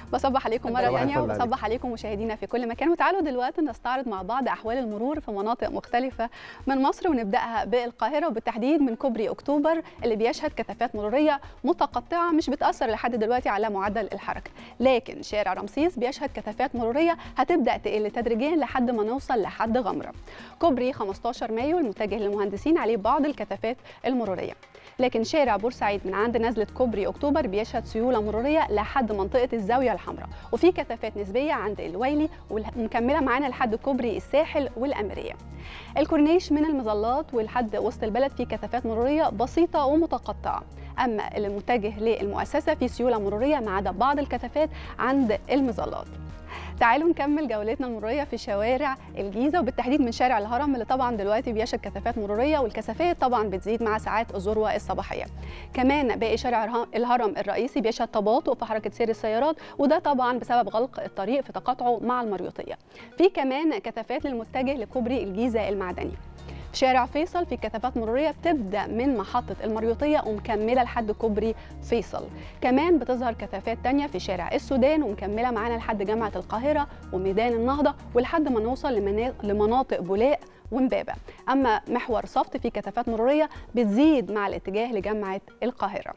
بصبح عليكم مره صباح ثانيه الفل عليك. وبصبح عليكم مشاهدينا في كل مكان وتعالوا دلوقتي نستعرض مع بعض احوال المرور في مناطق مختلفه من مصر ونبداها بالقاهره وبالتحديد من كوبري اكتوبر اللي بيشهد كثافات مروريه متقطعه مش بتاثر لحد دلوقتي على معدل الحركه لكن شارع رمسيس بيشهد كثافات مروريه هتبدا تقل تدريجيا لحد ما نوصل لحد غمره كوبري 15 مايو المتجه للمهندسين عليه بعض الكثافات المروريه لكن شارع بورسعيد من عند نزله كوبري اكتوبر بيشهد سيوله مروريه لحد منطقه الزاويه الحمراء وفي كثافات نسبيه عند الويلي ومكمله معانا لحد كوبري الساحل والاميريه الكورنيش من المظلات ولحد وسط البلد في كثافات مروريه بسيطه ومتقطعه اما المتجه للمؤسسه في سيوله مروريه ما عدا بعض الكثافات عند المظلات تعالوا نكمل جولتنا المروريه في شوارع الجيزه وبالتحديد من شارع الهرم اللي طبعا دلوقتي بيشهد كثافات مروريه والكثافات طبعا بتزيد مع ساعات الذروه الصباحيه. كمان باقي شارع الهرم- الهرم الرئيسي بيشهد تباطؤ في حركه سير السيارات وده طبعا بسبب غلق الطريق في تقاطعه مع المريوطيه. في كمان كثافات للمتجه لكوبري الجيزه المعدني. في شارع فيصل في كثافات مروريه بتبدا من محطه المريوطيه ومكمله لحد كوبري فيصل كمان بتظهر كثافات تانية في شارع السودان ومكمله معانا لحد جامعه القاهره وميدان النهضه ولحد ما نوصل لمنا- لمناطق بولاق ومبابه اما محور صفت في كثافات مروريه بتزيد مع الاتجاه لجامعه القاهره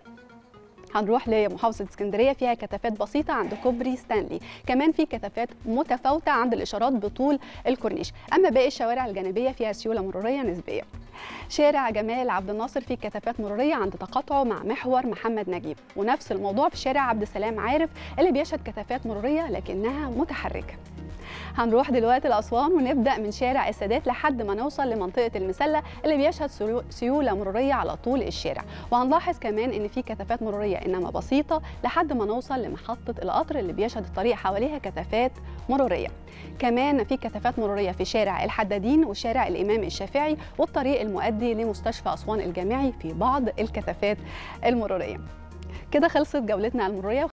هنروح لمحافظة اسكندرية فيها كثافات بسيطة عند كوبري ستانلي كمان في كثافات متفاوتة عند الإشارات بطول الكورنيش أما باقي الشوارع الجانبية فيها سيولة مرورية نسبية شارع جمال عبد الناصر فيه كثافات مرورية عند تقاطعه مع محور محمد نجيب ونفس الموضوع في شارع عبد السلام عارف اللي بيشهد كثافات مرورية لكنها متحركة هنروح دلوقتي لأسوان ونبدأ من شارع السادات لحد ما نوصل لمنطقة المسلة اللي بيشهد سيو- سيولة مرورية على طول الشارع وهنلاحظ كمان إن في كثافات مرورية إنما بسيطة لحد ما نوصل لمحطة القطر اللي بيشهد الطريق حواليها كثافات مرورية كمان في كثافات مرورية في شارع الحدادين وشارع الإمام الشافعي والطريق المؤدي لمستشفى أسوان الجامعي في بعض الكثافات المرورية كده خلصت جولتنا المرورية